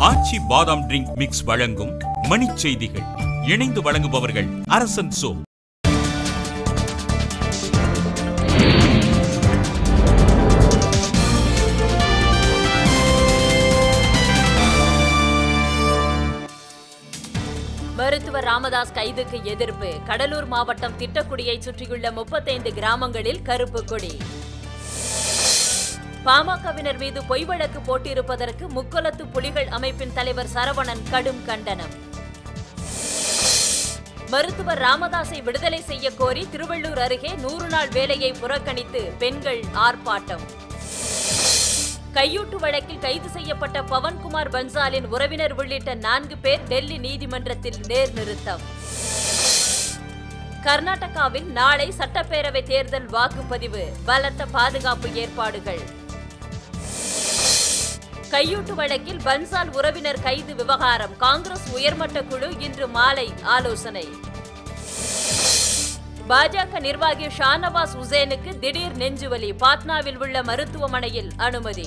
ஆச்சி பாதாம் drink mix வழங்கும் மணிச் செய்திகள் இணைந்து வழங்குபவர்கள் அரசன் சோ மருத்துவர் ராமதாஸ் கைதுக்கு எதிர்ப்பு கடலூர் மாவட்டம் திட்டக்குடியை சுற்றியுள்ள முப்பத்தைந்து கிராமங்களில் கருப்பு கொடி பாமகவினர் மீது பொய் வழக்கு போட்டிருப்பதற்கு முக்கொலத்து புலிகள் அமைப்பின் தலைவர் சரவணன் கடும் கண்டனம் மருத்துவர் ராமதாஸை விடுதலை செய்ய கோரி திருவள்ளூர் அருகே நூறு நாள் வேலையை புறக்கணித்து பெண்கள் ஆர்ப்பாட்டம் கையூட்டு வழக்கில் கைது செய்யப்பட்ட பவன்குமார் பன்சாலின் உறவினர் உள்ளிட்ட நான்கு பேர் டெல்லி நீதிமன்றத்தில் நேர்நிறுத்தம் கர்நாடகாவில் நாளை சட்டப்பேரவை தேர்தல் வாக்குப்பதிவு பலத்த பாதுகாப்பு ஏற்பாடுகள் கையூட்டு வழக்கில் பன்சால் உறவினர் கைது விவகாரம் காங்கிரஸ் உயர்மட்ட குழு இன்று மாலை ஆலோசனை பாஜக நிர்வாகி ஷானவாஸ் உசேனுக்கு திடீர் நெஞ்சுவலி பாட்னாவில் உள்ள மருத்துவமனையில் அனுமதி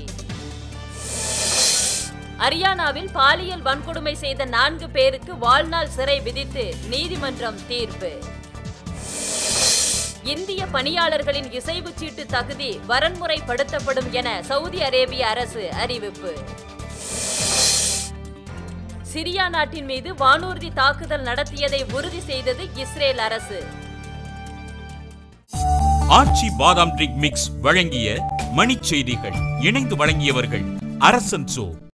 அரியானாவில் பாலியல் வன்கொடுமை செய்த நான்கு பேருக்கு வாழ்நாள் சிறை விதித்து நீதிமன்றம் தீர்ப்பு இந்திய பணியாளர்களின் இசைவு சீட்டு தகுதி வரன்முறைப்படுத்தப்படும் என சவுதி அரேபிய அரசு அறிவிப்பு சிரியா நாட்டின் மீது வானூர்தி தாக்குதல் நடத்தியதை உறுதி செய்தது இஸ்ரேல் அரசு ஆச்சி பாதாம் ட்ரிங்க் மிக்ஸ் வழங்கிய மணிச் செய்திகள் இணைந்து வழங்கியவர்கள் அரசன் சோ